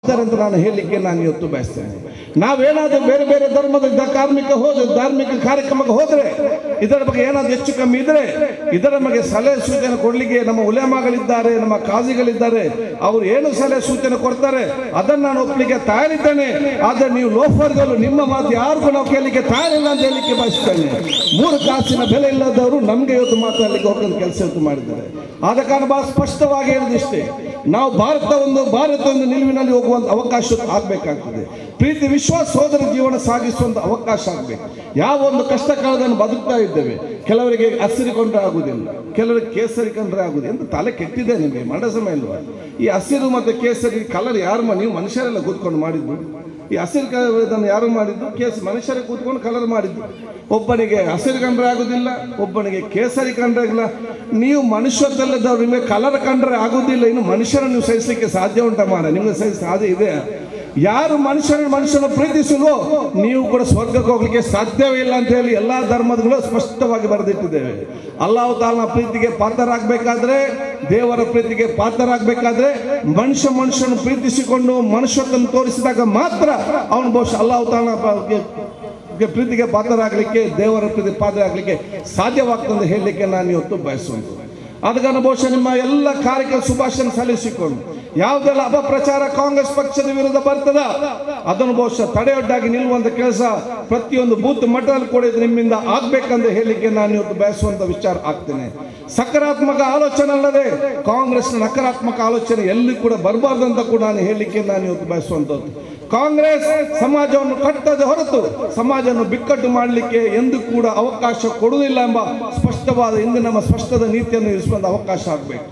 ಇದ್ದಾರೆ ಅಂತ ನಾನು ಹೇಳಲಿಕ್ಕೆ ನಾನು ಇವತ್ತು ಬಯಸ್ತೇನೆ ನಾವೇನಾದ್ರೂ ಬೇರೆ ಬೇರೆ ಧರ್ಮದ ದ- ಕಾರ್ಮಿಕ ಹೋದ್ರೆ ಧಾರ್ಮಿಕ ಕಾರ್ಯಕ್ರಮಕ್ಕೆ ಹೋದ್ರೆ ಇದರ ಬಗ್ಗೆ ಏನಾದ್ರು ಹೆಚ್ಚು ಕಮ್ಮಿ ಇದ್ರೆ ಇದರ ಬಗ್ಗೆ ಸಲಹೆ ಸೂಚನೆ ಕೊಡ್ಲಿಕ್ಕೆ ನಮ್ಮ ಉಲೇಮಾಗಳಿದ್ದಾರೆ ನಮ್ಮ ಕಾಜಿಗಳಿದ್ದಾರೆ ಅವರು ಏನು ಸಲಹೆ ಸೂಚನೆ ಕೊಡ್ತಾರೆ ಅದನ್ನು ನಾನು ಒಪ್ಪಲಿಕ್ಕೆ ತಯಾರಿದ್ದೇನೆ ಆದ್ರೆ ನೀವು ಲೋಫರ್ಗಳು ನಿಮ್ಮ ಮಾತು ಯಾರಿಗೂ ನಾವು ಕೇಳಲಿಕ್ಕೆ ತಯಾರಿಲ್ಲ ಅಂತ ಹೇಳಲಿಕ್ಕೆ ಬಯಸ್ತೇನೆ ಮೂರು ಕಾಸಿನ ಬೆಲೆ ಇಲ್ಲದವರು ನಮ್ಗೆ ಇವತ್ತು ಮಾತಾಡಲಿಕ್ಕೆ ಹೋಗೋದು ಕೆಲಸ ಇವತ್ತು ಮಾಡಿದ್ದಾರೆ ಆದ ಕಾರಣ ಬಹಳ ಸ್ಪಷ್ಟವಾಗಿ ಹೇಳಿದಿಷ್ಟೇ ನಾವು ಭಾರತ ಒಂದು ಭಾರತ ಒಂದು ನಿಲುವಿನಲ್ಲಿ ಹೋಗುವಂತ ಅವಕಾಶ ಆಗ್ಬೇಕಾಗ್ತದೆ ಪ್ರೀತಿ ವಿಶ್ವಾಸ ಸೋದರ ಜೀವನ ಸಾಗಿಸುವಂತ ಅವಕಾಶ ಆಗ್ಬೇಕು ಯಾವ ಒಂದು ಕಷ್ಟ ಕಾಲದಲ್ಲಿ ಬದುಕ್ತಾ ಇದ್ದೇವೆ ಕೆಲವರಿಗೆ ಹಸಿರು ಕೊಂಡ್ರೆ ಆಗುದಿಲ್ಲ ಕೆಲವರಿಗೆ ಕೇಸರಿ ಕಂಡ್ರೆ ಆಗುದಿಲ್ಲ ಎಂತ ತಲೆ ಕೆಟ್ಟಿದೆ ನಿಮಗೆ ಮಂಡಸಮ ಇಲ್ವಾ ಈ ಹಸಿರು ಮತ್ತೆ ಕೇಸರಿ ಕಲರ್ ಯಾರು ಮಾ- ನೀವು ಮನುಷ್ಯರೆಲ್ಲ ಕೂತ್ಕೊಂಡು ಮಾಡಿದ್ದು ಈ ಹಸಿರು ಕಲರ್ ಯಾರು ಮಾಡಿದ್ದು ಕೇಸ್ ಮನುಷ್ಯರೇ ಕೂತ್ಕೊಂಡು ಕಲರ್ ಮಾಡಿದ್ದು ಒಬ್ಬನಿಗೆ ಹಸಿರು ಕಂಡ್ರೆ ಆಗುದಿಲ್ಲ ಒಬ್ಬನಿಗೆ ಕೇಸರಿ ಕಂಡ್ರೆ ಆಗಿಲ್ಲ ನೀವು ಮನುಷ್ಯತ್ವದಲ್ಲಿದ್ದವ್ರು ನಿಮಗೆ ಕಲರ್ ಕಂಡ್ರೆ ಆಗುದಿಲ್ಲ ಇನ್ನು ಮನುಷ್ಯರನ್ನು ನೀವು ಸಹಿಸಲಿಕ್ಕೆ ಸಾಧ್ಯ ಉಂಟ ಮಾರ ನಿಮಗೆ ಸಹಿಸ ಸಾಧ್ಯ ಇದೆ ಯಾರು ಮನುಷ್ಯನ ಮನುಷ್ಯನ ಪ್ರೀತಿಸಲು ನೀವು ಕೂಡ ಸ್ವರ್ಗಕ್ಕೆ ಹೋಗ್ಲಿಕ್ಕೆ ಸಾಧ್ಯವೇ ಇಲ್ಲ ಅಂತ ಹೇಳಿ ಎಲ್ಲಾ ಧರ್ಮದಗಳು ಸ್ಪಷ್ಟವಾಗಿ ಬರೆದಿಟ್ಟಿದ್ದೇವೆ ಅಲ್ಲಾಹ್ ತಾಲನ ಪ್ರೀತಿಗೆ ಪಾತ್ರರಾಗಬೇಕಾದ್ರೆ ದೇವರ ಪ್ರೀತಿಗೆ ಪಾತ್ರರಾಗಬೇಕಾದ್ರೆ ಮನುಷ್ಯ ಮನುಷ್ಯನ ಪ್ರೀತಿಸಿಕೊಂಡು ಮನುಷ್ಯತ್ವವನ್ನು ತೋರಿಸಿದಾಗ ಮಾತ್ರ ಅವನು ಬಹುಶಃ ಅಲ್ಲಾಹ್ ತಾಲನ ಗೆ ಪ್ರೀತಿಗೆ ಪಾತ್ರರಾಗಲಿಕ್ಕೆ ದೇವರ ಪ್ರೀತಿ ಪಾತ್ರರಾಗಲಿಕ್ಕೆ ಸಾಧ್ಯವಾಗ್ತದೆ ಹೇಳಲಿಕ್ಕೆ ನಾನು ಇವತ್ತು ಬಯಸುವುದು ಆದ ಕಾರಣ ಬಹುಶಃ ನಿಮ್ಮ ಎಲ್ಲ ಕಾರ್ಯಕ್ರಮ ಶುಭಾಶಯ ಸಲ್ಲಿಸಿಕೊಂಡು ಯಾವುದೆಲ್ಲ ಅಪಪ್ರಚಾರ ಕಾಂಗ್ರೆಸ್ ಪಕ್ಷದ ವಿರುದ್ಧ ಬರ್ತದ ಅದನ್ನು ಬಹುಶಃ ತಡೆಯೊಡ್ಡಾಗಿ ನಿಲ್ಲುವಂತ ಕೆಲಸ ಪ್ರತಿಯೊಂದು ಬೂತ್ ಮಟ್ಟದಲ್ಲಿ ಕೂಡ ಇದು ನಿಮ್ಮಿಂದ ಆಗ್ಬೇಕಂತ ಹೇಳಲಿಕ್ಕೆ ನಾನು ಇವತ್ತು ಬಯಸುವಂತ ವಿಚಾರ ಆಗ್ತೇನೆ ಸಕಾರಾತ್ಮಕ ಆಲೋಚನೆ ಅಲ್ಲದೆ ಕಾಂಗ್ರೆಸ್ನ ನಕಾರಾತ್ಮಕ ಆಲೋಚನೆ ಎಲ್ಲಿ ಕೂಡ ಬರಬಾರ್ದು ಅಂತ ಕೂಡ ನಾನು ಹೇಳಲಿಕ್ಕೆ ನಾನು ಇವತ್ತು ಬಯಸುವಂಥದ್ದು ಕಾಂಗ್ರೆಸ್ ಸಮಾಜವನ್ನು ಕಟ್ಟದೆ ಹೊರತು ಸಮಾಜವನ್ನು ಬಿಕ್ಕಟ್ಟು ಮಾಡಲಿಕ್ಕೆ ಎಂದು ಕೂಡ ಅವಕಾಶ ಕೊಡುವುದಿಲ್ಲ ಎಂಬ ಸ್ಪಷ್ಟವಾದ ಇಂದು ನಮ್ಮ ಸ್ಪಷ್ಟದ ನೀತಿಯನ್ನು ಇರಿಸುವಂತ ಅವಕಾಶ ಆಗಬೇಕು